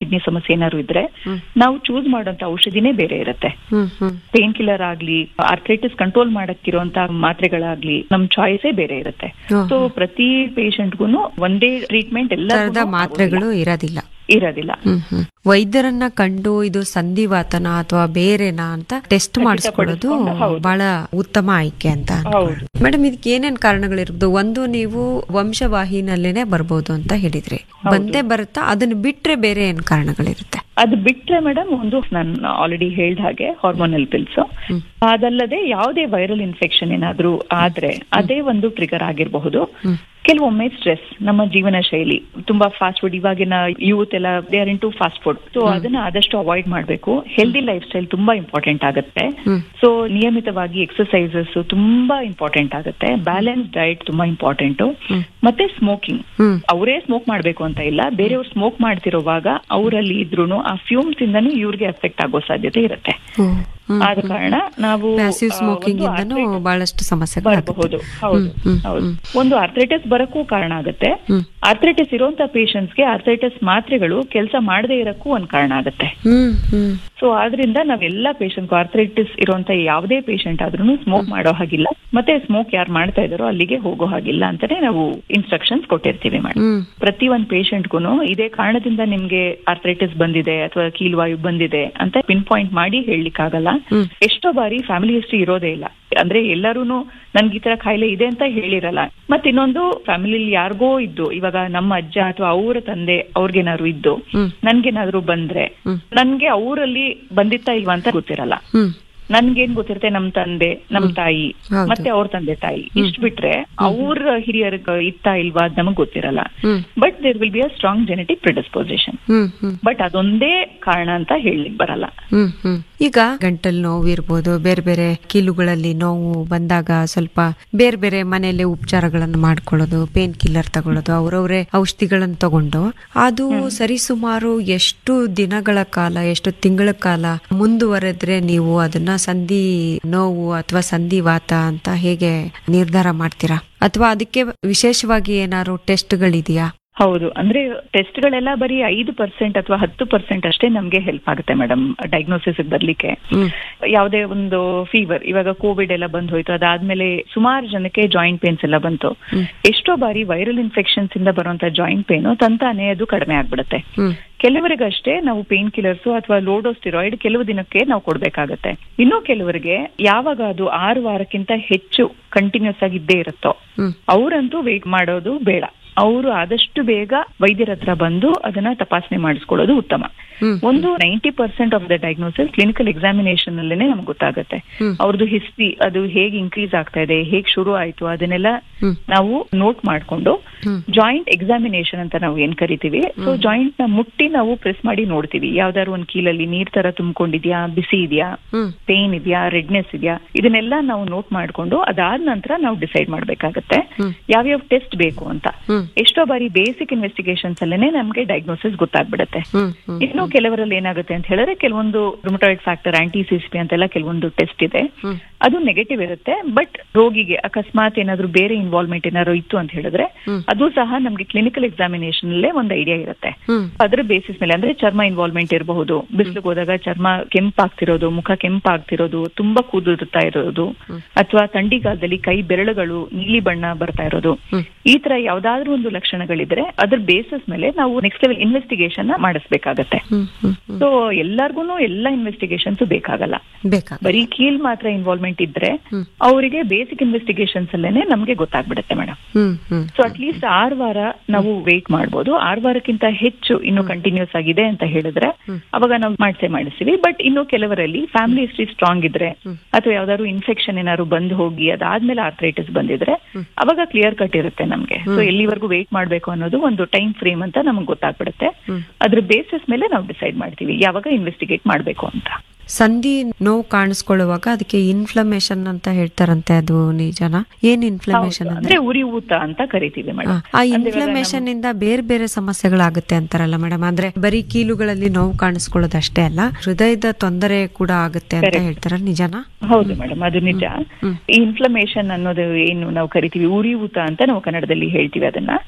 Kidney ಸಮಸ್ಯೆ ಏನಾದ್ರು ಇದ್ರೆ ಹ್ಮ್. ನಾವು ಚೂಸ್ ಮಾಡುವಂತ ಔಷಧಿನೇ ಬೇರೆ ಇರುತ್ತೆ ಹ್ಮ್ ಹ್ಮ್ ಪೇನ್ ಕಿಲ್ಲರ್ ಆಗ್ಲಿ ಆರ್ಥ್ರೈಟಿಸ್ ಕಂಟ್ರೋಲ್ ಮಾಡಕ್ಕಿರುವಂತ ಮಾತ್ರೆಗಳಾಗ್ಲಿ ನಮ್ ಚಾಯ್ಸೇ ಬೇರೆ ಇರುತ್ತೆ ಹ್ಮ್. ಸೊ ಪ್ರತಿ ಪೇಷಂಟ್ಗೂ ಒಂದೇ ಟ್ರೀಟ್ಮೆಂಟ್ ಎಲ್ಲ ತರದ ಮಾತ್ರೆಗಳು ಇರೋದಿಲ್ಲ ಇರೋದಿಲ್ಲ ಹ್ಮ್ ಹ್ಮ್ ವೈದ್ಯರನ್ನ ಕಂಡು ಇದು ಸಂಧಿವಾತನ ಅಥವಾ ಬೇರೆನಾ ಅಂತ ಟೆಸ್ಟ್ ಮಾಡಿಸ್ಕೊಳ್ಳೋದು ಖಚಿತಪಡಿಸ್ಕೊಂಡು, ಹೌದು. ಬಹಳ ಉತ್ತಮ ಆಯ್ಕೆ ಅಂತ ಹೌದು ಮೇಡಮ್ ಇದಕ್ಕೆ ಏನೇನ್ ಕಾರಣಗಳಿರ್ಬೋದು ಒಂದು ನೀವು ವಂಶವಾಹಿನಲ್ಲೇನೆ ಬರ್ಬೋದು ಅಂತ ಹೇಳಿದ್ರಿ ಬಂದೇ ಬರುತ್ತಾ ಅದನ್ನ ಬಿಟ್ರೆ ಬೇರೆ ಏನ್ ಕಾರಣಗಳಿರುತ್ತೆ ಅದು ಬಿಟ್ರೆ ಮೇಡಮ್ ಒಂದು ನಾನು ಆಲ್ರೆಡಿ ಹೇಳ್ದ ಹಾಗೆ ಹಾರ್ಮೋನಲ್ ಪಿಲ್ಸ್ ಹ್ಮ್. ಅದಲ್ಲದೆ ಯಾವುದೇ ವೈರಲ್ ಇನ್ಫೆಕ್ಷನ್ ಏನಾದ್ರೂ ಆದ್ರೆ ಅದೇ ಒಂದು ಟ್ರಿಗರ್ ಆಗಿರಬಹುದು ಹ್ಮ್. ಕೆಲವೊಮ್ಮೆ ಸ್ಟ್ರೆಸ್ ನಮ್ಮ ಜೀವನ ಶೈಲಿ ತುಂಬಾ ಫಾಸ್ಟ್ ಫುಡ್ ಇವಾಗಿನ ಯೂತ್ ಎಲ್ಲ they are into fast food so ಅದನ್ನ ಆದಷ್ಟು ಅವಾಯ್ಡ್ ಮಾಡಬೇಕು ಹೆಲ್ದಿ ಲೈಫ್ ಸ್ಟೈಲ್ ತುಂಬಾ ಇಂಪಾರ್ಟೆಂಟ್ ಆಗುತ್ತೆ ಹ್ಮ್. ಸೊ ನಿಯಮಿತವಾಗಿ ಎಕ್ಸರ್ಸೈಸಸ್ ತುಂಬಾ ಇಂಪಾರ್ಟೆಂಟ್ ಆಗುತ್ತೆ ಬ್ಯಾಲೆನ್ಸ್ ಡಯಟ್ ತುಂಬಾ ಇಂಪಾರ್ಟೆಂಟ್ ಹ್ಮ್. ಮತ್ತೆ ಸ್ಮೋಕಿಂಗ್ ಹ್ಮ್ ಅವರೇ ಸ್ಮೋಕ್ ಮಾಡ್ಬೇಕು ಅಂತ ಇಲ್ಲ ಬೇರೆಯವ್ರು ಸ್ಮೋಕ್ ಮಾಡ್ತಿರುವಾಗ ಅವರಲ್ಲಿ ಇದ್ರೂನು ಆ ಫ್ಯೂಮ್ಸ್ ಇಂದನೂ ಇವ್ರಿಗೆ ಎಫೆಕ್ಟ್ ಆಗೋ ಸಾಧ್ಯತೆ ಇರುತ್ತೆ ಹ್ಮ್. ಹ್ಮ್. ಆದ ಕಾರಣ ನಾವು ಪ್ಯಾಸಿವ್ ಆ, ಸ್ಮೋಕಿಂಗ್ ಒಂದು ಇಂದನೂ arthritis ಬಹಳಷ್ಟು ಸಮಸ್ಯೆಗಳಾಗುತ್ತೆ ಬರಬಹುದು ಹೌದು ಹ್ಮ್, ಹ್ಮ್, ಹೌದು ಹ್ಮ್. ಒಂದು ಆರ್ಥ್ರೈಟಿಸ್ ಬರಕ್ಕೂ ಕಾರಣ ಆಗುತ್ತೆ ಹ್ಮ್. ಆರ್ಥ್ರೈಟಿಸ್ ಇರುವಂತ ಪೇಷಂಟ್ಸ್ಗೆ ಆರ್ಥ್ರೈಟಿಸ್ ಮಾತ್ರೆಗಳು ಕೆಲಸ ಮಾಡದೇ ಇರಕ್ಕೂ ಒಂದ್ ಕಾರಣ ಆಗುತ್ತೆ ಹ್ಮ್ ಹ್ಮ್ ಸೊ ಆದ್ರಿಂದ ನಾವೆಲ್ಲ ಪೇಷಂಟ್ ಆರ್ಥ್ರೈಟಿಸ್ ಇರುವಂತ ಯಾವುದೇ ಪೇಷಂಟ್ ಆದ್ರೂ ಸ್ಮೋಕ್ ಮಾಡೋ ಹಾಗಿಲ್ಲ ಮತ್ತೆ ಸ್ಮೋಕ್ ಯಾರು ಮಾಡ್ತಾ ಇದಾರೋ ಅಲ್ಲಿಗೆ ಹೋಗೋ ಹಾಗಿಲ್ಲ ಅಂತಾನೆ ನಾವು ಇನ್ಸ್ಟ್ರಕ್ಷನ್ಸ್ ಕೊಟ್ಟಿರ್ತೀವಿ ಮೇಡಮ್ ಹ್ಮ್ ಪ್ರತಿ ಒಂದ್ ಪೇಷಂಟ್ಗೂ ಇದೇ ಕಾರಣದಿಂದ ನಿಮ್ಗೆ ಆರ್ಥ್ರೈಟಿಸ್ ಬಂದಿದೆ ಅಥವಾ ಕೀಲ್ವಾಯು ಬಂದಿದೆ ಅಂತ ಪಿನ್ ಪಾಯಿಂಟ್ ಮಾಡಿ ಹೇಳಲಿಕ್ಕಾಗಲ್ಲ ಹ್ಮ್. ಎಷ್ಟೋ ಬಾರಿ ಫ್ಯಾಮಿಲಿ ಹಿಸ್ಟ್ರಿ ಇರೋದೇ ಇಲ್ಲ ಅಂದ್ರೆ ಎಲ್ಲರೂನು ನನ್ಗೆ ಈ ತರ ಕಾಯಿಲೆ ಇದೆ ಅಂತ ಹೇಳಿರಲ್ಲ ಮತ್ತೆ ಇನ್ನೊಂದು ಫ್ಯಾಮಿಲಿಲಿ ಯಾರಿಗೋ ಇದ್ದು ಇವಾಗ ನಮ್ಮ ಅಜ್ಜ ಅಥವಾ ಅವರ ತಂದೆ ಅವ್ರಿಗೇನಾದ್ರು ಇದ್ದು ಹ್ಮ್ ನನ್ಗೇನಾದ್ರು ಬಂದ್ರೆ ಹ್ಮ್. ನನ್ಗೆ ಅವರಲ್ಲಿ ಬಂದಿತ್ತಾ ಇಲ್ವಾ ಅಂತ ಗೊತ್ತಿರಲ್ಲ ಹ್ಮ್ ನನ್ಗೇನ್ ಗೊತ್ತಿರುತ್ತೆ ನಮ್ ತಂದೆ ನಮ್ ತಾಯಿ ಹೌದು. ಮತ್ತೆ ಅವ್ರ ತಂದೆ ತಾಯಿ ಇಷ್ಟ ಬಿಟ್ರೆ ಅವ್ರ ಹಿರಿಯರ್ಗ ಇತ್ತಾ ಇಲ್ವಾ ಅದ್ ನಮಗ್ ಗೊತ್ತಿರಲ್ಲ hmm but there will be a strong genetic predisposition hmm hmm but ಅದೊಂದೇ ಕಾರಣ ಅಂತ ಹೇಳಲಿಕ್ ಬರಲ್ಲ ಹ್ಮ್ ಹ್ಮ್ ಈಗ ಗಂಟಲ್ ನೋವು ಇರ್ಬೋದು ಬೇರೆ ಬೇರೆ ಕೀಲುಗಳಲ್ಲಿ ನೋವು ಬಂದಾಗ ಸ್ವಲ್ಪ ಬೇರೆ ಬೇರೆ ಮನೆಯಲ್ಲೇ ಉಪಚಾರಗಳನ್ನು ಮಾಡ್ಕೊಳ್ಳೋದು ಪೇನ್ ಕಿಲ್ಲರ್ ತಗೊಳ್ಳೋದು ಅವ್ರವ್ರೇ ಔಷಧಿಗಳನ್ನು ತಗೊಂಡು ಅದು ಸರಿಸುಮಾರು ಎಷ್ಟು ದಿನಗಳ ಕಾಲ ಎಷ್ಟು ತಿಂಗಳ ಕಾಲ ಮುಂದುವರೆದ್ರೆ ನೀವು ಅದನ್ನ ಸಂಧಿ ನೋವು ಅಥವಾ ಸಂಧಿವಾತ ಅಂತ ಹೇಗೆ ನಿರ್ಧಾರ ಮಾಡ್ತೀರಾ ಅಥವಾ ಅದಕ್ಕೆ ವಿಶೇಷವಾಗಿ ಏನಾದ್ರು ಟೆಸ್ಟ್ಗಳಿದೆಯಾ ಹೌದು ಅಂದ್ರೆ ಟೆಸ್ಟ್ ಗಳೆಲ್ಲ ಬರೀ ಐದು ಪರ್ಸೆಂಟ್ ಅಥವಾ ಹತ್ತು ಪರ್ಸೆಂಟ್ ಅಷ್ಟೇ ನಮ್ಗೆ ಹೆಲ್ಪ್ ಆಗುತ್ತೆ ಮೇಡಮ್ ಡಯಾಗ್ನೋಸಿಸ್ ಬರ್ಲಿಕ್ಕೆ ಹ್ಮ್ ಯಾವುದೇ ಒಂದು ಫೀವರ್ ಇವಾಗ ಕೋವಿಡ್ ಎಲ್ಲ ಬಂದ್ ಹೋಯ್ತು ಅದಾದ್ಮೇಲೆ ಸುಮಾರು ಜನಕ್ಕೆ ಜಾಯಿಂಟ್ ಪೇನ್ಸ್ ಎಲ್ಲ ಬಂತು ಹ್ಮ್. ಎಷ್ಟೋ ಬಾರಿ ವೈರಲ್ ಇನ್ಫೆಕ್ಷನ್ಸ್ ಇಂದ ಬರುವಂತ ಜಾಯಿಂಟ್ ಪೇನ್ ತಂತಾನೆ ಅದು ಕಡಿಮೆ ಆಗ್ಬಿಡುತ್ತೆ ಹ್ಮ್ ಕೆಲವರಿಗಷ್ಟೇ ನಾವು ಪೇನ್ ಕಿಲ್ಲರ್ಸ್ ಅಥವಾ ಲೋಡೋಸ್ಟಿರಾಯ್ಡ್ ಕೆಲವು ದಿನಕ್ಕೆ ನಾವು ಕೊಡ್ಬೇಕಾಗತ್ತೆ ಇನ್ನು ಕೆಲವರಿಗೆ ಯಾವಾಗ ಅದು ಆರು ವಾರಕ್ಕಿಂತ ಹೆಚ್ಚು ಕಂಟಿನ್ಯೂಸ್ ಆಗಿ ಇದ್ದೇ ಇರುತ್ತೋ ಹ್ಮ್ ಅವರಂತೂ ವೇಟ್ ಮಾಡೋದು ಬೇಡ ಅವರು ಆದಷ್ಟು ಬೇಗ ವೈದ್ಯರ ಹತ್ರ ಬಂದು ಅದನ್ನ ತಪಾಸಣೆ ಮಾಡಿಸ್ಕೊಳ್ಳೋದು ಉತ್ತಮ ಹ್ಮ್ ಒಂದು ninety percent of the diagnosis clinical examination ಅಲ್ಲೇನೆ ನಮ್ಗೆ ಗೊತ್ತಾಗುತ್ತೆ ಹ್ಮ್. ಅವ್ರದ್ದು ಹಿಸ್ಟ್ರಿ ಅದು ಹೇಗೆ ಇನ್ಕ್ರೀಸ್ ಆಗ್ತಾ ಇದೆ ಹೇಗೆ ಶುರು ಆಯ್ತು ಅದನ್ನೆಲ್ಲ ಹ್ಮ್. ನಾವು ನೋಟ್ ಮಾಡ್ಕೊಂಡು ಹ್ಮ್. ಜಾಯಿಂಟ್ ಎಕ್ಸಾಮಿನೇಷನ್ ಅಂತ ನಾವು ಏನ್ ಕರಿತೀವಿ ಸೊ ಜಾಯಿಂಟ್ ನ ಮುಟ್ಟಿ ನಾವು ಪ್ರೆಸ್ ಮಾಡಿ ನೋಡ್ತೀವಿ ಯಾವ್ದಾದ್ರು ಒಂದ್ ಕೀಲಲ್ಲಿ ನೀರ್ ತರ ತುಂಬಿಕೊಂಡಿದ್ಯಾ ಬಿಸಿ ಇದೆಯಾ ಹ್ಮ್ ಪೇನ್ ಇದೆಯಾ ರೆಡ್ನೆಸ್ ಇದೆಯಾ ಇದನ್ನೆಲ್ಲ ನಾವು ನೋಟ್ ಮಾಡ್ಕೊಂಡು ಅದಾದ ನಂತರ ನಾವು ಡಿಸೈಡ್ ಮಾಡ್ಬೇಕಾಗತ್ತೆ ಹ್ಮ್. ಯಾವ್ಯಾವ ಟೆಸ್ಟ್ ಬೇಕು ಅಂತ ಹ್ಮ್ ಎಷ್ಟೋ ಬಾರಿ ಬೇಸಿಕ್ ಇನ್ವೆಸ್ಟಿಗೇಷನ್ಸ್ ಅಲ್ಲೇನೆ ನಮ್ಗೆ ಡಯಾಗ್ನೋಸಿಸ್ ಗೊತ್ತಾಗ್ಬಿಡುತ್ತೆ ಹ್ಮ್ ಹ್ಮ್ ಇನ್ನು ಕೆಲವರಲ್ಲಿ ಏನಾಗುತ್ತೆ ಅಂತ ಹೇಳಿದ್ರೆ ಕೆಲವೊಂದು ರುಮಟಾಯ್ಡ್ ಫ್ಯಾಕ್ಟರ್ ಆಂಟಿ ಸಿಸ್ಪಿ ಅಂತೆಲ್ಲ ಕೆಲವೊಂದು ಟೆಸ್ಟ್ ಇದೆ ಹ್ಮ್ ಅದು ನೆಗೆಟಿವ್ ಇರುತ್ತೆ ಬಟ್ ರೋಗಿಗೆ ಅಕಸ್ಮಾತ್ ಏನಾದ್ರು ಬೇರೆ ಇನ್ವಾಲ್ವ್ಮೆಂಟ್ ಏನಾದ್ರು ಇತ್ತು ಅಂತ ಹೇಳಿದ್ರೆ ಹ್ಮ್. ಅದು ಸಹ ನಮ್ಗೆ ಕ್ಲಿನಿಕಲ್ ಎಕ್ಸಾಮಿನೇಷನ್ ಅಲ್ಲೇ ಒಂದು ಐಡಿಯಾ ಇರುತ್ತೆ ಹ್ಮ್ ಅದರ ಬೇಸಿಸ್ ಮೇಲೆ ಅಂದ್ರೆ ಚರ್ಮ ಇನ್ವಾಲ್ವ್ಮೆಂಟ್ ಇರಬಹುದು ಬಿಸಿಲಿಗೆ ಹೋದಾಗ ಚರ್ಮ ಕೆಂಪಾಗ್ತಿರೋದು ಮುಖ ಕೆಂಪಾಗ್ತಿರೋದು ತುಂಬಾ ಕೂದಲುತ್ತಾ ಇರೋದು ಹ್ಮ್. ಅಥವಾ ಥಂಡಿಗಾಲದಲ್ಲಿ ಕೈ ಬೆರಳುಗಳು ನೀಲಿ ಬಣ್ಣ ಬರ್ತಾ ಇರೋದು ಹ್ಮ್. ಈ ತರ ಯಾವ್ದಾದ್ರು ಒಂದು ಲಕ್ಷಣಗಳಿದ್ರೆ ಅದ್ರ ಬೇಸಿಸ್ ಮೇಲೆ ನಾವು ನೆಕ್ಸ್ಟ್ ಲೆವೆಲ್ ಇನ್ವೆಸ್ಟಿಗೇಷನ್ ಮಾಡಿಸ್ಬೇಕಾಗತ್ತೆ ಹ್ಮ್ ಹ್ಮ್ ಹ್ಮ್ ಸೊ ಎಲ್ಲಾರ್ಗು ಎಲ್ಲ ಇನ್ವೆಸ್ಟಿಗೇಷನ್ಸ್ ಬೇಕಾಗಲ್ಲ ಬೇಕಾಗ ಬರೀ ಕೀಲ್ ಮಾತ್ರ ಇನ್ವಾಲ್ವ್ಮೆಂಟ್ ಇದ್ರೆ ಹ್ಮ್. ಅವರಿಗೆ ಬೇಸಿಕ್ ಇನ್ವೆಸ್ಟಿಗೇಷನ್ಸ್ ಅಲ್ಲೇನೆ ನಮ್ಗೆ ಗೊತ್ತಾಗ್ಬಿಡುತ್ತೆ madam hmm hmm so at least ಆರು ವಾರ ನಾವು ವೇಟ್ ಮಾಡ್ಬೋದು ಆರು ವಾರಕ್ಕಿಂತ ಹೆಚ್ಚು ಇನ್ನು ಕಂಟಿನ್ಯೂಸ್ ಆಗಿದೆ ಅಂತ ಹೇಳಿದ್ರೆ ಹ್ಮ್. ಅವಾಗ ನಾವು ಮಾಡಿಸೇ ಮಾಡಿಸ್ತೀವಿ ಬಟ್ ಇನ್ನು ಕೆಲವರಲ್ಲಿ ಫ್ಯಾಮಿಲಿ ಹಿಸ್ಟ್ರಿ ಸ್ಟ್ರಾಂಗ್ ಇದ್ರೆ ಹ್ಮ್. ಅಥವಾ ಯಾವ್ದಾದ್ರು ಇನ್ಫೆಕ್ಷನ್ ಏನಾದ್ರು ಬಂದು ಹೋಗಿ ಅದಾದ್ಮೇಲೆ ಆರ್ಥ್ರೈಟಿಸ್ ಬಂದಿದ್ರೆ ಹ್ಮ್. ಅವಾಗ ಕ್ಲಿಯರ್ ಕಟ್ ಇರುತ್ತೆ ನಮ್ಗೆ ಸೊ ಹ್ಮ್. ಎಲ್ಲಿವರೆಗೂ ವೇಟ್ ಮಾಡ್ಬೇಕು ಅನ್ನೋದು ಒಂದು ಟೈಮ್ ಫ್ರೇಮ್ ಅಂತ ನಮ್ಗೆ ಗೊತ್ತಾಗ್ಬಿಡುತ್ತೆ ಹ್ಮ್. ಅದ್ರ ಬೇಸಿಸ್ ಮೇಲೆ ನಾವು ಡಿಸೈಡ್ ಮಾಡ್ತೀವಿ ಯಾವಾಗ ಇನ್ವೆಸ್ಟಿಗೇಟ್ ಮಾಡ್ಬೇಕು ಅಂತ ಸಂಧಿ ನೋವು ಕಾಣಿಸ್ಕೊಳ್ಳುವಾಗ ಅದಕ್ಕೆ ಇನ್ಫ್ಲಮೇಷನ್ ಅಂತ ಹೇಳ್ತಾರಂತೆ ಅದು ನಿಜನಾ ಏನ್ ಇನ್ಫ್ಲಮೇಷನ್ ಹೌದು. ಅಂದ್ರೆ ಅಂದ್ರೆ ಉರಿ ಊತ ಅಂತ ಕರಿತೀವಿ ಆ, ಮೇಡಮ್ ಆ ಇನ್ಫ್ಲಮೇಷನ್ ಇಂದ ಬೇರೆ ಬೇರೆ ಸಮಸ್ಯೆಗಳಾಗುತ್ತೆ ಅಂತಾರಲ್ಲ ಮೇಡಮ್ ಅಂದ್ರೆ ಬರೀ ಕೀಲುಗಳಲ್ಲಿ ನೋವು ಕಾಣಿಸ್ಕೊಳ್ಳೋದಷ್ಟೇ ಅಲ್ಲ ಹೃದಯದ ತೊಂದರೆ ಕೂಡ ಆಗುತ್ತೆ ಅಂತ Correct. ಹೇಳ್ತಾರ ನಿಜನಾ ಹೌದು ಮೇಡಮ್ ಅದು ನಿಜ ಹ್ಮ್. ಈ ಇನ್ಫ್ಲಮೇಷನ್ ಅನ್ನೋದು ಏನು ನಾವು ಕರಿತೀವಿ ಉರಿಯೂತ ಅಂತ ನಾವು ಕನ್ನಡದಲ್ಲಿ ಹೇಳ್ತೀವಿ ಅದನ್ನ ಹ್ಮ್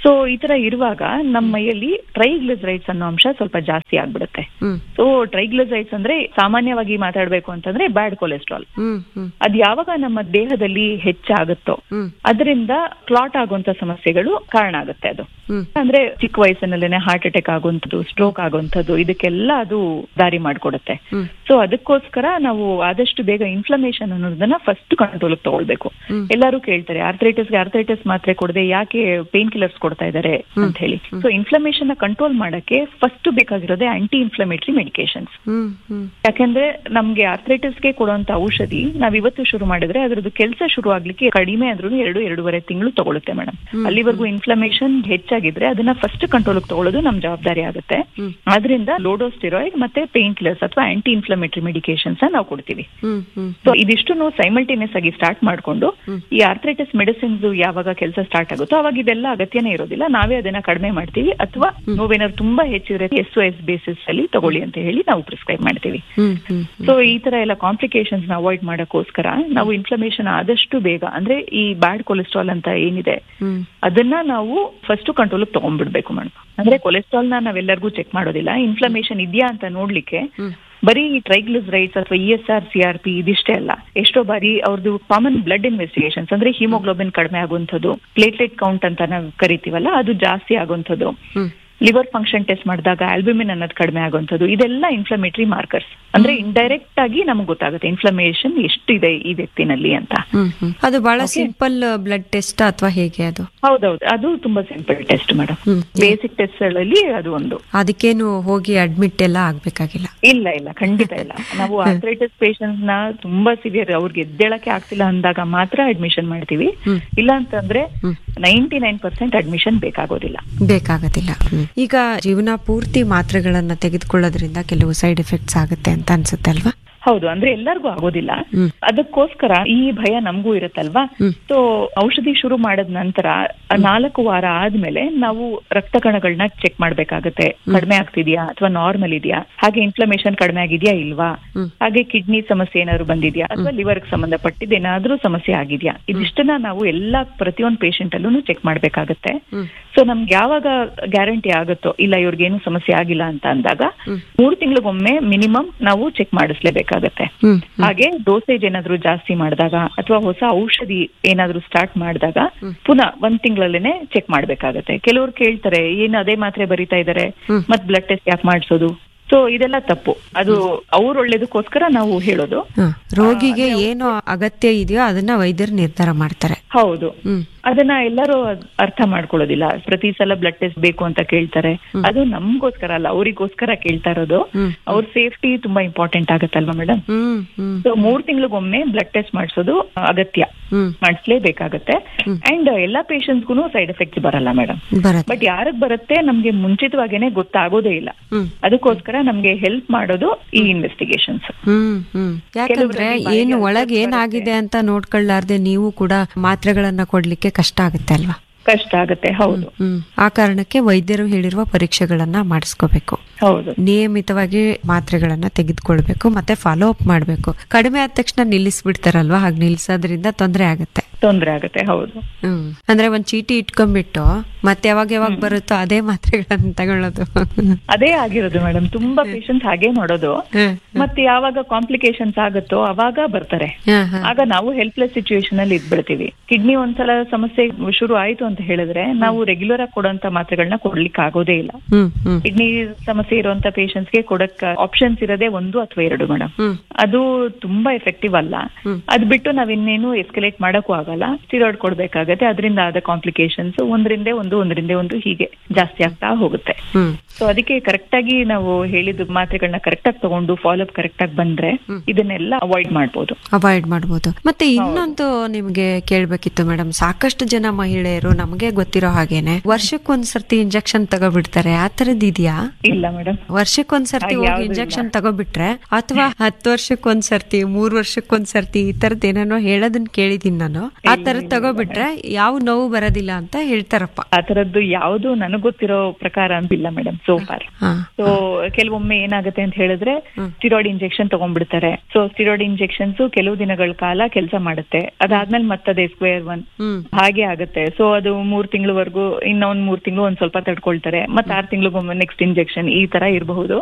ಸೊ ಈ ತರ ಇರುವಾಗ ನಮ್ಮ ಮೈಯಲ್ಲಿ ಟ್ರೈಗ್ಲಿಸರೈಡ್ಸ್ ಅನ್ನೋ ಅಂಶ ಸ್ವಲ್ಪ ಜಾಸ್ತಿ ಆಗ್ಬಿಡುತ್ತೆ ಹ್ಮ್ ಸೊ ಟ್ರೈಗ್ಲಿಸರೈಡ್ಸ್ ಅಂದ್ರೆ ಸಾಮಾನ್ಯವಾಗಿ ಮಾತಾಡ್ಬೇಕು ಅಂತಂದ್ರೆ ಬ್ಯಾಡ್ ಕೊಲೆಸ್ಟ್ರಾಲ್ ಹ್ಮ್ ಹ್ಮ್ ಅದ್ ಯಾವಾಗ ನಮ್ಮ ದೇಹದಲ್ಲಿ ಹೆಚ್ಚಾಗುತ್ತೋ ಹ್ಮ್ ಅದರಿಂದ ಕ್ಲಾಟ್ ಆಗುವಂತ ಸಮಸ್ಯೆಗಳು ಕಾರಣ ಆಗುತ್ತೆ ಅದು ಹ್ಮ್ ಅಂದ್ರೆ ಚಿಕ್ಕ ವಯಸ್ಸಿನಲ್ಲೇನೆ ಹಾರ್ಟ್ ಅಟ್ಯಾಕ್ ಆಗುವಂಥದ್ದು ಸ್ಟ್ರೋಕ್ ಆಗುವಂಥದ್ದು ಇದಕ್ಕೆಲ್ಲ ಅದು ದಾರಿ ಮಾಡ್ಕೊಡುತ್ತೆ ಹ್ಮ್ ಸೊ ಅದಕ್ಕೋಸ್ಕರ ನಾವು ಆದಷ್ಟು ಬೇಗ ಇನ್ಫ್ಲಮೇಷನ್ ಅನ್ನೋದನ್ನ ಫಸ್ಟ್ ಕಂಟ್ರೋಲ್ ತಗೊಳ್ಬೇಕು ಹ್ಮ್. ಎಲ್ಲರೂ ಕೇಳ್ತಾರೆ ಆರ್ಥ್ರೈಟಿಸ್ಗೆ ಆರ್ಥ್ರೈಟಿಸ್ ಮಾತ್ರೆ ಕೊಡದೆ ಯಾಕೆ ಪೇನ್ ಕಿಲ್ಲರ್ಸ್ ಕೊಡ್ತಾ ಇದ್ದಾರೆ ಅಂತ ಹೇಳಿ ಸೊ ಇನ್ಫ್ಲಮೇಷನ್ ನ ಕಂಟ್ರೋಲ್ ಮಾಡಕ್ಕೆ ಫಸ್ಟ್ ಬೇಕಾಗಿರೋದೇ anti inflammatory medications hmm hmm ಯಾಕಂದ್ರೆ ನಮ್ಗೆ ಆರ್ಥ್ರೈಟಿಸ್ಗೆ ಕೊಡುವಂತ ಔಷಧಿ ನಾವ್ ಇವತ್ತು ಶುರು ಮಾಡಿದ್ರೆ ಅದ್ರದ್ದು ಕೆಲಸ ಶುರು ಆಗ್ಲಿಕ್ಕೆ ಕಡಿಮೆ ಆದ್ರೂ ಎರಡು ಎರಡೂವರೆ ತಿಂಗಳು ತಗೊಳುತ್ತೆ ಮೇಡಮ್ ಅಲ್ಲಿವರೆಗೂ ಇನ್ಫ್ಲಮೇಷನ್ ಹೆಚ್ಚಾಗಿದ್ರೆ ಅದನ್ನ ಫಸ್ಟ್ ಕಂಟ್ರೋಲ್ ತಗೊಳ್ಳೋದು ನಮ್ ಜವಾಬ್ದಾರಿ ಆಗುತ್ತೆ ಹ್ಮ್. ಆದ್ರಿಂದ ಲೋಡೋಸ್ಟಿರಾಯ್ಡ್ ಮತ್ತೆ ಪೇನ್ ಕಿಲ್ಲರ್ಸ್ ಅಥವಾ ಆಂಟಿ ಇನ್ಫ್ಲಮೇಟರಿ ಮೆಡಿಕೇಶನ್ಸ್ ನಾವು ಕೊಡ್ತೀವಿ ಹ್ಮ್ ಹ್ಮ್ ಸೊ ಇದಿಷ್ಟು ಸೈಮಲ್ಟೇನಿಯಸ್ ಆಗಿ ಸ್ಟಾರ್ಟ್ ಮಾಡ್ಕೊಂಡು ಈ ಆರ್ಥ್ರೈಟಿಸ್ ಮೆಡಿಸಿನ್ಸ್ ಯಾವಾಗ ಕೆಲಸ ಸ್ಟಾರ್ಟ್ ಆಗುತ್ತೋ ಅವಾಗ ಇದೆಲ್ಲ ಅಗತ್ಯನೇ ಇರೋದಿಲ್ಲ ನಾವೇ ಅದನ್ನ ಕಡಿಮೆ ಮಾಡ್ತೀವಿ ಅಥವಾ ನೋವೇನಾದ್ರು ತುಂಬಾ ಹೆಚ್ಚಿದ್ರೆ ಎಸ್ ಎಸ್ ಬೇಸಿಸ್ ಅಲ್ಲಿ ತಗೊಳ್ಳಿ ಅಂತ ಹೇಳಿ ನಾವು ಪ್ರಿಸ್ಕ್ರೈಬ್ ಮಾಡ್ತೀವಿ ಹ್ಮ್ ಹ್ಮ್ ಸೊ ಈ ತರ ಎಲ್ಲ ಕಾಂಪ್ಲಿಕೇಶನ್ಸ್ ನ ಅವಾಯ್ಡ್ ಮಾಡಕ್ಕೋಸ್ಕರ ನಾವು ಇನ್ಫ್ಲಮೇಷನ್ ಆದಷ್ಟು ಬೇಗ ಅಂದ್ರೆ ಈ ಬ್ಯಾಡ್ ಕೊಲೆಸ್ಟ್ರಾಲ್ ಅಂತ ಏನಿದೆ ಹ್ಮ್ ಅದನ್ನ ನಾವು ಫಸ್ಟ್ ಕಂಟ್ರೋಲ್ ತಗೊಂಡ್ಬಿಡ್ಬೇಕು ಮೇಡಮ್ ಅಂದ್ರೆ ಕೊಲೆಸ್ಟ್ರಾಲ್ ನ ನಾವೆಲ್ಲರಿಗೂ ಚೆಕ್ ಮಾಡೋದಿಲ್ಲ ಇನ್ಫ್ಲಮೇಷನ್ ಇದೆಯಾ ಅಂತ ನೋಡ್ಲಿಕ್ಕೆ ಹ್ಮ್ ಬರೀ ಟ್ರೈಗ್ಲಿಸರೈಡ್ಸ್ ಅಥವಾ E S R C R P ಇದಿಷ್ಟೇ ಅಲ್ಲ ಎಷ್ಟೋ ಬಾರಿ ಅವ್ರದ್ದು ಕಾಮನ್ ಬ್ಲಡ್ ಇನ್ವೆಸ್ಟಿಗೇಷನ್ಸ್ ಅಂದ್ರೆ ಹಿಮೋಗ್ಲೋಬಿನ್ ಕಡಿಮೆ ಆಗುವಂಥದ್ದು ಪ್ಲೇಟ್ಲೆಟ್ ಕೌಂಟ್ ಅಂತ ನಾವು ಕರಿತೀವಲ್ಲ ಅದು ಜಾಸ್ತಿ ಆಗುವಂಥದ್ದು ಹ್ಮ್ ಲಿವರ್ ಫಂಕ್ಷನ್ ಟೆಸ್ಟ್ ಮಾಡಿದಾಗ ಆಲ್ಬ್ಯೂಮಿನ್ ಅನ್ನೋದು ಕಡಿಮೆ ಆಗುವಂಥದ್ದು ಇದೆಲ್ಲ ಇನ್ಫ್ಲಮೇಟರಿ ಮಾರ್ಕರ್ಸ್ ಅಂದ್ರೆ ಇಂಡೈರೆಕ್ಟ್ ಆಗಿ ನಮ್ಗೆ ಗೊತ್ತಾಗುತ್ತೆ ಇನ್ಫ್ಲಮೇಷನ್ ಎಷ್ಟಿದೆ ಈ ವ್ಯಕ್ತಿನಲ್ಲಿ ಅಂತ ಹ್ಮ್ ಹ್ಮ್ ಅದು ಬಹಳ ಸಿಂಪಲ್ ಬ್ಲಡ್ ಟೆಸ್ಟ್ ಅಥವಾ ಹೇಗೆ ಅದು ಹೌದೌದು ಅದು ತುಂಬಾ simple test madam hmm basic test ಗಳಲ್ಲಿ ಅದು ಒಂದು ಅದಕ್ಕೇನು ಹೋಗಿ ಅಡ್ಮಿಟ್ ಎಲ್ಲ ಆಗ್ಬೇಕಾಗಿಲ್ಲ ಇಲ್ಲ ಇಲ್ಲ ಖಂಡಿತ ಇಲ್ಲ ನಾವು ಆರ್ಥ್ರೈಟಿಸ್ ಪೇಷಂಟ್ ನ ತುಂಬಾ ಸಿವಿಯರ್ ಅವ್ರಿಗೆ ಎದ್ದೇಳಕ್ಕೆ ಆಗ್ತಿಲ್ಲ ಅಂದಾಗ ಮಾತ್ರ ಅಡ್ಮಿಷನ್ ಮಾಡ್ತೀವಿ ಹ್ಮ್. ಇಲ್ಲ ಅಂತಂದ್ರೆ hmm. Ninety nine percent admission ಬೇಕಾಗೋದಿಲ್ಲ ಬೇಕಾಗೋದಿಲ್ಲ ಈಗ ಜೀವನ ಪೂರ್ತಿ ಮಾತ್ರೆಗಳನ್ನ ತೆಗೆದುಕೊಳ್ಳೋದ್ರಿಂದ ಕೆಲವು ಸೈಡ್ ಎಫೆಕ್ಟ್ಸ್ ಆಗುತ್ತೆ ಅಂತ ಅನ್ಸುತ್ತೆ ಅಲ್ವಾ ಹೌದು ಅಂದ್ರೆ ಎಲ್ಲರಿಗೂ ಆಗೋದಿಲ್ಲ ಹ್ಮ್. ಅದಕ್ಕೋಸ್ಕರ ಈ ಭಯ ನಮಗೂ ಇರುತ್ತಲ್ವಾ ಹ್ಮ್. ಸೊ ಔಷಧಿ ಶುರು ಮಾಡಿದ ನಂತರ ಆ ನಾಲ್ಕು ವಾರ ಆದ್ಮೇಲೆ ನಾವು ರಕ್ತ ಕಣಗಳನ್ನ ಚೆಕ್ ಮಾಡ್ಬೇಕಾಗತ್ತೆ ಕಡಿಮೆ ಆಗ್ತಿದ್ಯಾ ಅಥವಾ ನಾರ್ಮಲ್ ಇದೆಯಾ ಹಾಗೆ ಇನ್ಫ್ಲಮೇಷನ್ ಕಡಿಮೆ ಆಗಿದ್ಯಾ ಇಲ್ವಾ ಹ್ಮ್. ಹಾಗೆ ಕಿಡ್ನಿ ಸಮಸ್ಯೆ ಏನಾದ್ರು ಬಂದಿದ್ಯಾ ಅಥವಾ ಲಿವರ್ ಸಂಬಂಧಪಟ್ಟಿದ್ದು ಏನಾದ್ರೂ ಸಮಸ್ಯೆ ಆಗಿದ್ಯಾ ಇದಿಷ್ಟನ್ನ ನಾವು ಎಲ್ಲಾ ಪ್ರತಿಯೊಂದು ಪೇಷಂಟ್ ಅಲ್ಲೂ ಚೆಕ್ ಮಾಡ್ಬೇಕಾಗತ್ತೆ ಹ್ಮ್. ಸೊ ನಮ್ಗೆ ಯಾವಾಗ ಗ್ಯಾರಂಟಿ ಆಗುತ್ತೋ ಇಲ್ಲ ಇವ್ರಿಗೇನು ಸಮಸ್ಯೆ ಆಗಿಲ್ಲ ಅಂತ ಅಂದಾಗ ಹ್ಮ್. ಮೂರು ತಿಂಗಳಿಗೊಮ್ಮೆ ಮಿನಿಮಮ್ ನಾವು ಚೆಕ್ ಮಾಡಿಸ್ಲೇಬೇಕಾಗತ್ತೆ ಹ್ಮ್ ಹಾಗೆ ಡೋಸೇಜ್ ಏನಾದ್ರು ಜಾಸ್ತಿ ಮಾಡಿದಾಗ ಅಥವಾ ಹೊಸ ಔಷಧಿ ಏನಾದ್ರು ಸ್ಟಾರ್ಟ್ ಮಾಡಿದಾಗ ಹ್ಮ್. ಪುನಃ ಒಂದ್ ತಿಂಗಳಲ್ಲೇನೆ ಚೆಕ್ ಮಾಡ್ಬೇಕಾಗತ್ತೆ ಕೆಲವ್ರು ಕೇಳ್ತಾರೆ ಏನು ಅದೇ ಮಾತ್ರೆ ಬರಿತಾ ಇದಾರೆ ಹ್ಮ್. ಮತ್ ಬ್ಲಡ್ ಟೆಸ್ಟ್ ಯಾಕೆ ಮಾಡಿಸೋದು ಸೊ ಇದೆಲ್ಲ ತಪ್ಪು ಅದು ಅವ್ರ ಒಳ್ಳೇದಕ್ಕೋಸ್ಕರ ನಾವು ಹೇಳೋದು ಹ. ರೋಗಿಗೆ ಏನು ಅಗತ್ಯ ಇದೆಯೋ ಅದನ್ನ ವೈದ್ಯರು ನಿರ್ಧಾರ ಮಾಡ್ತಾರೆ ಹೌದು ಹ್ಮ್ ಅದನ್ನ ಎಲ್ಲರೂ ಅದ್- ಅರ್ಥ ಮಾಡ್ಕೊಳ್ಳೋದಿಲ್ಲ ಪ್ರತಿ ಸಲ ಬ್ಲಡ್ ಟೆಸ್ಟ್ ಬೇಕು ಅಂತ ಕೇಳ್ತಾರೆ ಅದು ನಮ್ಗೋಸ್ಕರ ಅಲ್ಲ ಅವರಿಗೋಸ್ಕರ ಕೇಳ್ತಾ ಇರೋದು ಹ್ಮ್. ಅವ್ರ ಸೇಫ್ಟಿ ತುಂಬಾ ಇಂಪಾರ್ಟೆಂಟ್ ಆಗುತ್ತಲ್ವಾ ಮೇಡಮ್ ಹ್ಮ್ ಹ್ಮ್ ಸೊ ಮೂರ್ ತಿಂಗಳಿಗೊಮ್ಮೆ ಬ್ಲಡ್ ಟೆಸ್ಟ್ ಮಾಡಿಸೋದು ಅಗತ್ಯ ಹ್ಮ್ ಮಾಡಿಸ್ಲೇಬೇಕಾಗತ್ತೆ ಅಂಡ್ ಎಲ್ಲಾ ಪೇಷಂಟ್ಸ್ಗೂ ಸೈಡ್ ಎಫೆಕ್ಟ್ಸ್ ಬರಲ್ಲ ಮೇಡಮ್ ಬರತ್ತೆ ಬಟ್ ಯಾರಿಗ್ ಬರುತ್ತೆ ನಮ್ಗೆ ಮುಂಚಿತವಾಗೇನೆ ಗೊತ್ತಾಗೋದೇ ಇಲ್ಲ ಹ್ಮ್ ಅದಕ್ಕೋಸ್ಕರ ನಮ್ಗೆ ಹೆಲ್ಪ್ ಮಾಡೋದು ಈ ಇನ್ವೆಸ್ಟಿಗೇಷನ್ಸ್ ಹ್ಮ್ ಹ್ಮ್ ಯಾಕಂದ್ರೆ ಕೆಲವ್ರಲ್ಲಿ ಬಾಯಿಗೆ ಏನು ಒಳಗೆ ಅಲ್ಸರ್ ಏನಾಗಿದೆ ಅಂತ ನೋಡ್ಕೊಳ್ಳಾರ್ದೆ ನೀವು ಕೂಡ ಮಾತ್ರೆಗಳನ್ನ ಕೊಡ್ಲಿಕ್ಕೆ ಕಷ್ಟ ಆಗುತ್ತೆ ಅಲ್ವಾ ಕಷ್ಟ ಆಗುತ್ತೆ ಹೌದು ಹ್ಮ್ ಆ ಕಾರಣಕ್ಕೆ ವೈದ್ಯರು ಹೇಳಿರುವ ಪರೀಕ್ಷೆಗಳನ್ನ ಮಾಡಿಸ್ಕೋಬೇಕು ಹೌದು ನಿಯಮಿತವಾಗಿ ಮಾತ್ರೆಗಳನ್ನ ತೆಗೆದುಕೊಳ್ಬೇಕು ಮತ್ತೆ ಫಾಲೋ ಅಪ್ ಮಾಡ್ಬೇಕು ಕಡಿಮೆ ಆದ ತಕ್ಷಣ ನಿಲ್ಲಿಸ್ಬಿಡ್ತಾರಲ್ವಾ ಹಾಗೆ ನಿಲ್ಸೋದ್ರಿಂದ ತೊಂದರೆ ಆಗುತ್ತೆ ತೊಂದ್ರೆ ಆಗುತ್ತೆ ಹೌದು ಹ್ಮ್ ಅಂದ್ರೆ ಒಂದ್ ಚೀಟಿ ಇಟ್ಕೊಂಡ್ಬಿಟ್ಟು ಮತ್ತೆ ಯಾವಾಗ ಯಾವಾಗ ಬರುತ್ತೋ ಅದೇ ಮಾತ್ರೆಗಳನ್ನ ತಗೊಳ್ಳೋದು ಅದೇ ಆಗಿರೋದು ಮೇಡಮ್ ತುಂಬಾ ಪೇಷಂಟ್ಸ್ ಹಾಗೆ ಮಾಡೋದು ಹ್ಮ್. ಮತ್ತೆ ಯಾವಾಗ ಕಾಂಪ್ಲಿಕೇಶನ್ಸ್ ಆಗುತ್ತೋ ಅವಾಗ ಬರ್ತಾರೆ ಹ, ಹ. ಆಗ ನಾವು ಹೆಲ್ಪ್ಲೆಸ್ ಸಿಚುವೇಶನ್ ಅಲ್ಲಿ ಇದ್ಬಿಡ್ತೀವಿ ಕಿಡ್ನಿ ಒಂದ್ಸಲ ಸಮಸ್ಯೆ ಶುರು ಆಯ್ತು ಅಂತ ಹೇಳಿದ್ರೆ ನಾವು ರೆಗ್ಯುಲರ್ ಆಗಿ ಕೊಡುವಂತ ಮಾತ್ರೆಗಳನ್ನ ಕೊಡ್ಲಿಕ್ಕೆ ಆಗೋದೇ ಇಲ್ಲ ಹ್ಮ್ ಹ್ಮ್ ಕಿಡ್ನಿ ಸಮಸ್ಯೆ ಇರುವಂತ ಪೇಷಂಟ್ಸ್ ಗೆ ಕೊಡಕ್ ಆಪ್ಷನ್ಸ್ ಇರೋದೇ ಒಂದು ಅಥವಾ ಎರಡು ಮೇಡಮ್ ಹ್ಮ್ ಅದು ತುಂಬಾ ಎಫೆಕ್ಟಿವ್ ಅಲ್ಲ ಹ್ಮ್. ಅದ್ ಬಿಟ್ಟು ನಾವ್ ಇನ್ನೇನು ಎಸ್ಕಲೇಟ್ ಮಾಡಕ್ಕೂ ಆಗಲ್ಲ ಸ್ಟಿರಾಯ್ಡ್ ಕೊಡ್ಬೇಕಾಗತ್ತೆ ಅದರಿಂದ ಆದ ಕಾಂಪ್ಲಿಕೇಶನ್ಸ್ ಒಂದರಿಂದ ಒಂದು ಒಂದರಿಂದ ಒಂದು ಹೀಗೆ ಜಾಸ್ತಿ ಆಗ್ತಾ ಹೋಗುತ್ತೆ ಹ್ಮ್ ಸೊ ಅದಕ್ಕೆ ಕರೆಕ್ಟ್ ಆಗಿ ನಾವು ಹೇಳಿದ ಮಾತ್ರೆಗಳನ್ನ ಕರೆಕ್ಟ್ ಆಗಿ ತಗೊಂಡು ಫಾಲೋ ಅಪ್ ಕರೆಕ್ಟ್ ಆಗಿ ಬಂದ್ರೆ ಇದನ್ನೆಲ್ಲ ಅವಾಯ್ಡ್ ಮಾಡ್ಬೋದು ಅವಾಯ್ಡ್ ಮಾಡ್ಬೋದು ಮತ್ತೆ ಇನ್ನೊಂದು ನಿಮ್ಗೆ ಕೇಳ್ಬೇಕಿತ್ತು ಮೇಡಮ್ ಸಾಕಷ್ಟು ಜನ ಮಹಿಳೆಯರು ನಮಗೆ ಗೊತ್ತಿರೋ ಹಾಗೇನೆ ವರ್ಷಕ್ಕೊಂದ್ಸರ್ತಿ ಇಂಜೆಕ್ಷನ್ ತಗೋಬಿಡ್ತಾರೆ ಆ ತರದ್ ಇದೆಯಾ ಇಲ್ಲ ಮೇಡಮ್ ವರ್ಷಕ್ಕೊಂದ್ಸರ್ತಿ ಹಾಗೆ ಹೋಗಿ ಯಾವ್ದೂ ಇಂಜೆಕ್ಷನ್ ತಗೋಬಿಟ್ರೆ ಅಥವಾ ಹತ್ತು ವರ್ಷಕ್ಕೊಂದ್ಸರ್ತಿ ಮೂರ್ ವರ್ಷಕ್ಕೊಂದ್ಸರ್ತಿ ಈ ತರದ್ ಏನೇನೋ ಹೇಳೋದನ್ನ ಕೇಳಿದೀನಿ ನಾನು ಆ ತರದ್ ತಗೋಬಿಟ್ರೆ ಯಾವ ನೋವು ಬರೋದಿಲ್ಲ ಅಂತ ಹೇಳ್ತಾರಪ್ಪ ಆ ತರದ್ದು ಯಾವುದು ನನಗ್ ಗೊತ್ತಿರೋ ಪ್ರಕಾರ ಅಂತಿಲ್ಲ ಮೇಡಮ್ ಸೋ ಫಾರ್ ಹಾ ಸೊ ಕೆಲವೊಮ್ಮೆ ಏನಾಗುತ್ತೆ ಅಂತ ಹೇಳಿದ್ರೆ ಸ್ಟಿರಾಯ್ಡ್ ಇಂಜೆಕ್ಷನ್ ತಗೊಂಡ್ಬಿಡ್ತಾರೆ ಸೊ ಸ್ಟಿರಾಯ್ಡ್ ಇಂಜೆಕ್ಷನ್ಸ್ ಕೆಲವು ದಿನಗಳ ಕಾಲ ಕೆಲಸ ಮಾಡುತ್ತೆ ಅದಾದ್ಮೇಲೆ ಮತ್ತದೇ ಸ್ಕ್ವೇರ್ ಒನ್ ಹ್ಮ್ ಹಾಗೆ ಆಗುತ್ತೆ ಸೊ ಅದು ಮೂರ್ ತಿಂಗಳವರೆಗೂ ಇನ್ನೊಂದ್ ಮೂರ್ ತಿಂಗಳು ಒಂದ್ ಸ್ವಲ್ಪ ತಡ್ಕೊಳ್ತಾರೆ ಮತ್ತೆ ಆರ್ ತಿಂಗಳಿಗೊಮ್ಮೆ ನೆಕ್ಸ್ಟ್ ಇಂಜೆಕ್ಷನ್ ಈ ತರ ಇರಬಹುದು